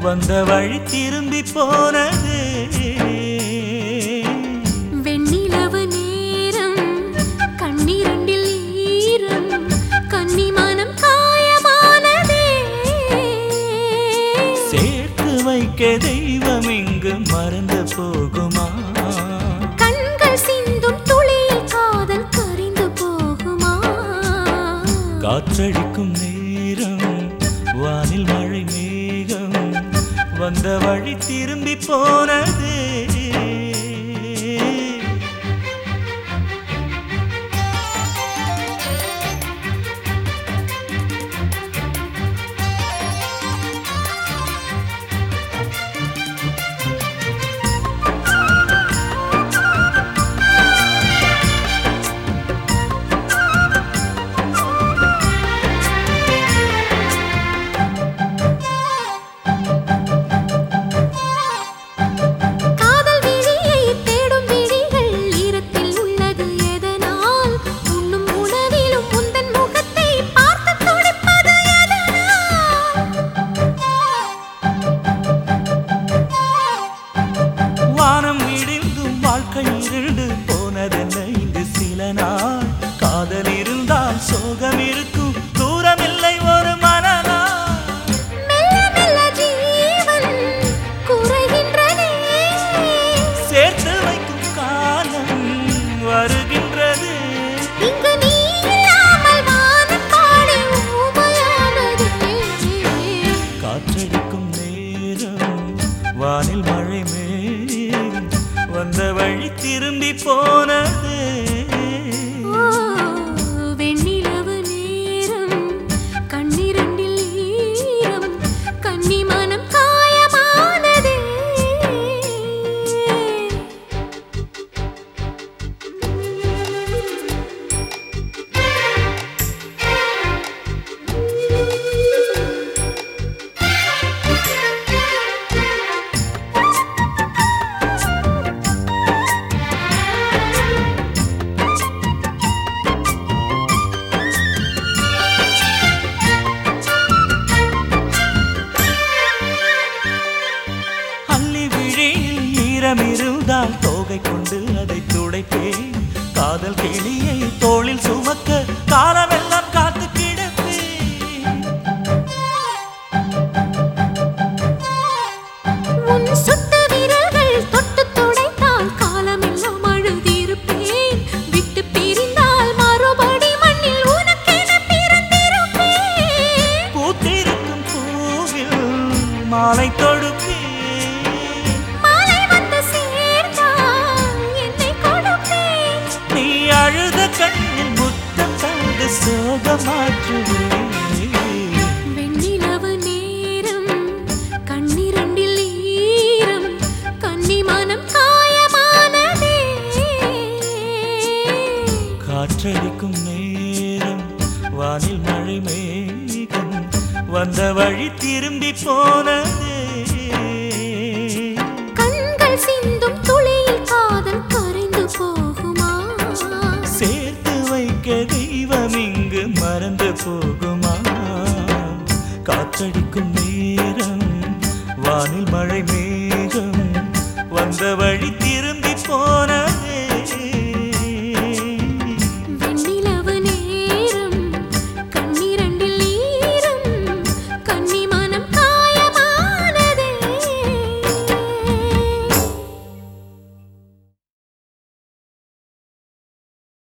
வந்த வழி திரும்பி போனது வெண்ணிலவு நேரம் கண்ணீரண்டில் ஈரம் கன்னிமானம் காயமானதே சேர்த்து வைக்க தெய்வம் இங்கு மறந்து போகுமா கண்கள் சிந்தும் துளியில் காதல் கரிந்து போகுமா காற்றடிக்கும் நேரம் வானில் மழை மேகம் வந்த வழி திரும்பி போனது காதல் விழியை தேடும் விழிகள் ஈரத்தில் உள்ளது எதனால் உண்ணும் உணவிலும் உந்தன் முகத்தை பார்த்து துடிப்பது வானம் இடிந்தும் வாழ்க்கை இருண்டு போனதென்ன இங்கு சில நாள் காதல் இருந்தால் சோகம் இருக்கும் தூரமில்லை ஒரு மனநாள் மெல்ல மெல்ல ஜீவன் குறைகின்றதே சேர்த்து வைக்கும் காலம் வருகின்றது இங்கு நீ இல்லாமல் வானம் பாடி ஊமையானதே காற்றடிக்கும் நேரம் வானில் மழை மேகம் வந்த வழி திரும்பி போனது ஓ, வெண்ணிலவு நேரம் கண்ணிரண்டில் ஈரம் கன்னிமனம் காயமானதே அள்ளி விழியில் ஈரம் இருந்தால் தோகை கொண்டு அதை துடைப்பேன் காதல் கிளியை தோளில் சுமக்க காலமெல்லாம் காத்து கிடப்பேன் உன் சுத்த விரல்கள் தொட்டு துடைத்தால் காலமெல்லாம் அழுதிருப்பேன் விட்டு பிரிந்தால் மறுபடி மண்ணில் உனக்கென பிறந்திருப்பேன் பூத்திருக்கும் பூவில் மாலை தொடுப்பேன் மாலை வந்து சேர்ந்தால் என்னை கொடுப்பேன் நீ அழுத கண்ணில் முத்தம் தந்து சோகமாற்றுவேன் வெண்ணிலவு நேரம் கண்ணிரண்டில் ஈரம் கன்னிமனம் காயமானதே காற்றடிக்கும் நேரம் வானில் மழை மேகம் வந்த வழி திரும்பி போனதே கண்கள் சிந்தும் துளியில் காதல் கரைந்து போகுமா சேர்த்து வைக்க தெய்வம் இங்கு மறந்து போகுமா காற்றடிக்கும் நேரம் வானில் மழை மேகம் வந்த வழி